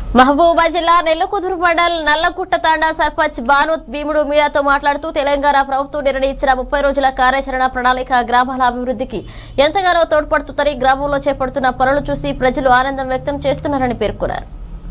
మహబూబా జిల్లా నెల్లుకుదురు మండల్ నల్లగుట్ట తాండా సర్పంచ్ బానోత్ భీముడు మీడియాతో మాట్లాడుతూ తెలంగాణ ప్రభుత్వం నిర్ణయించిన ముప్పై రోజుల కార్యాచరణ ప్రణాళిక గ్రామాల అభివృద్ధికి ఎంతగానో తోడ్పడుతుందని గ్రామంలో చేపడుతున్న పనులు చూసి ప్రజలు ఆనందం వ్యక్తం చేస్తున్నారని పేర్కొన్నారు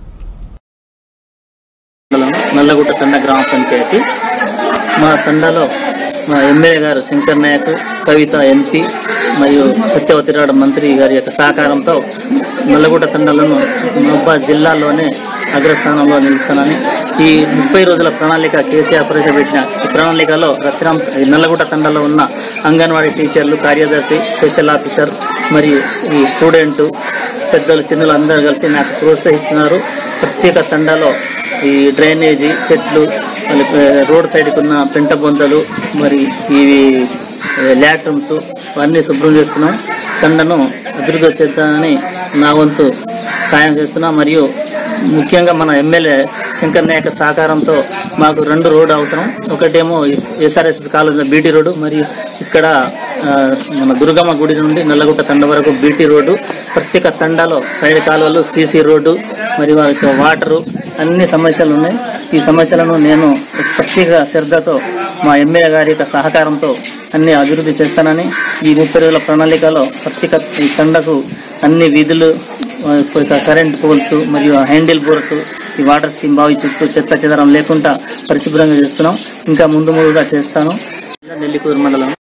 మండలం నల్లగుట్ట తండ గ్రామ పంచాయతీ మా తండాలో మా ఎమ్మెల్యే గారు శంకర్ నాయక్ కవిత ఎంపీ మరియు సత్యవతిరాడు మంత్రి గారి యొక్క సహకారంతో నల్లగుట్ట తండాలను మహబాద్ జిల్లాలోనే అగ్రస్థానంలో నిలుస్తానని ఈ ముప్పై రోజుల ప్రణాళిక కేసీఆర్ ప్రవేశపెట్టిన ఈ ప్రణాళికలో రత్నం ఈ నల్లగుట్ట తండాలో ఉన్న అంగన్వాడీ టీచర్లు కార్యదర్శి స్పెషల్ ఆఫీసర్ మరియు ఈ స్టూడెంట్ పెద్దలు చిన్నలు అందరూ కలిసి నాకు ప్రోత్సహిస్తున్నారు ప్రత్యేక తండాలో ఈ డ్రైనేజీ చెట్లు మళ్ళీ ప- రోడ్ సైడ్కి ఉన్న పెంట బొంతలు మరి ఇవి ల్యాట్రమ్స్ అవన్నీ శుభ్రం చేస్తున్నాం తండను అభివృద్ధి చేద్దామని నా వంతు సాయం చేస్తున్నా మరియు ముఖ్యంగా మన ఎమ్మెల్యే శంకర్ నాయక్ సహకారంతో మాకు రెండు రోడ్డు అవసరం ఒకటేమో ఎస్ఆర్ఎస్ కాలేజ్ బీటీ రోడ్డు మరియు ఇక్కడ ఆ, మన దుర్గమ్మ గుడి నుండి నల్లగుట్ట తండ వరకు బీటీ రోడ్డు ప్రత్యేక తండాలో సైడ్ కాలువలు సీసీ రోడ్డు మరియు వారికి వాటరు అన్ని సమస్యలు ఉన్నాయి ఈ సమస్యలను నేను ప్రత్యేక శ్రద్ధతో మా ఎమ్మెల్యే గారి యొక్క సహకారంతో అన్ని అభివృద్ధి చేస్తానని ఈ ముప్పై రోజుల ప్రణాళికలో ప్రత్యేక ఈ తండకు అన్ని వీధులు ఆ, ఇక కరెంట్ పోల్స్ మరియు హ్యాండిల్ బోర్స్ ఈ వాటర్ స్కీమ్ బావి చుట్టూ చెత్త చెదరం లేకుండా పరిశుభ్రంగా చేస్తున్నాం ఇంకా ముందు ముందుగా చేస్తాను నెల్లికూరు మండలం